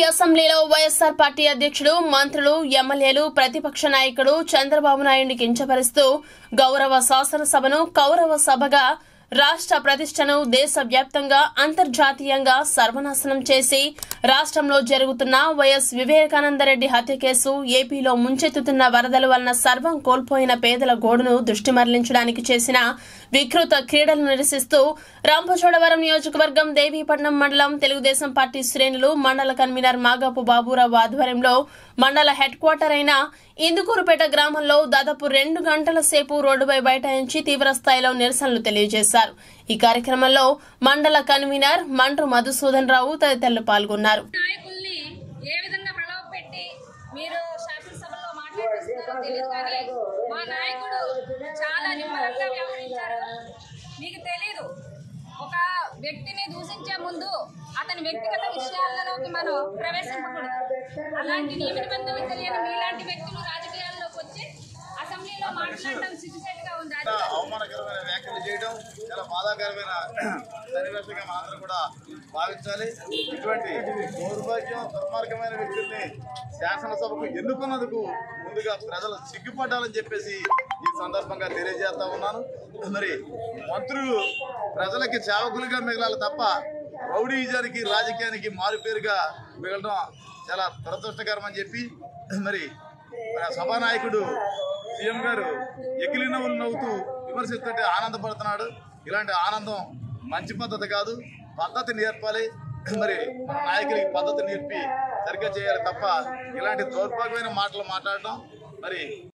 అసెంబ్లీలో వైఎస్సార్ పార్టీ అధ్యక్షుడు మంత్రులు ఎమ్మెల్యేలు ప్రతిపక్ష నాయకుడు చంద్రబాబు నాయుడిని కించపరుస్తూ గౌరవ శాసనసభను కౌరవ సభగా రాష్ట్ర ప్రతిష్టను దేశవ్యాప్తంగా అంతర్జాతీయంగా సర్వనాశనం చేసి రాష్ట్రంలో జరుగుతున్న వైఎస్ వివేకానందరెడ్డి హత్య కేసు ఏపీలో ముంచెత్తుతున్న వరదల వలన సర్వం కోల్పోయిన పేదల గోడును దృష్టి మరలించడానికి చేసిన వికృత క్రీడలు నిరసిస్తూ రాంపచోడవరం నియోజకవర్గం దేవీపట్నం మండలం తెలుగుదేశం పార్టీ శ్రేణులు మండల కన్వీనర్ మాగాపు బాబురావు ఆధ్వర్యంలో మండల హెడ్ క్వార్టర్ అయిన ఇందుకూరుపేట గ్రామంలో దాదాపు రెండు గంటల సేపు రోడ్డుపై బైఠాయించి తీవ్ర స్థాయిలో నిరసనలు తెలియజేశారు ఈ కార్యక్రమంలో మండల కన్వీనర్ మండ్రు మధుసూదన్ రావు తదితరులు పాల్గొన్నారు నాయకుల్ని ఏ విధంగా ప్రలోభ పెట్టి మీరు శాసనసభలో మాట్లాడిస్తున్నారో తెలియదు కానీ మా నాయకుడు చాలా నిమ్మలంగా వ్యవహరించారు మీకు తెలీదు ఒక వ్యక్తిని దూషించే ముందు అతని వ్యక్తిగత విషయాలలోకి మనం ప్రవేశించకూడదు అలాంటి నియమ నిబంధనలు తెలియని మీలాంటి వ్యక్తులు రాజకీయాల్లోకి వచ్చి అసెంబ్లీలో మాట్లాడడం సిగ్గుసేటుగా ఉంది అది అవమానకరమైన వ్యాఖ్యలు చేయడం చాలా బాధాకరమైన సన్నివేశంగా మనందరం కూడా భావించాలి ఇటువంటి దౌర్భాగ్యం దుర్మార్గమైన వ్యక్తుల్ని శాసనసభకు ఎన్నుకున్నందుకు ముందుగా ప్రజలు సిగ్గుపడ్డాలని చెప్పేసి ఈ సందర్భంగా తెలియజేస్తా ఉన్నాను మరి మంత్రులు ప్రజలకి సేవకులుగా మిగలాలి తప్ప రౌడీజానికి రాజకీయానికి మారుపేరుగా మిగలడం చాలా దురదృష్టకరం అని చెప్పి మరి మన సభానాయకుడు సీఎం గారు ఎగిలి నవ్వులు నవ్వుతూ విమర్శిస్తుంటే ఆనందపడుతున్నాడు ఇలాంటి ఆనందం మంచి పద్ధతి కాదు పద్ధతి నేర్పాలి మరి మన నాయకులకి పద్ధతి నేర్పి సరిగ్గా చేయాలి తప్ప ఇలాంటి దౌర్భాగ్యమైన మాటలు మాట్లాడటం మరి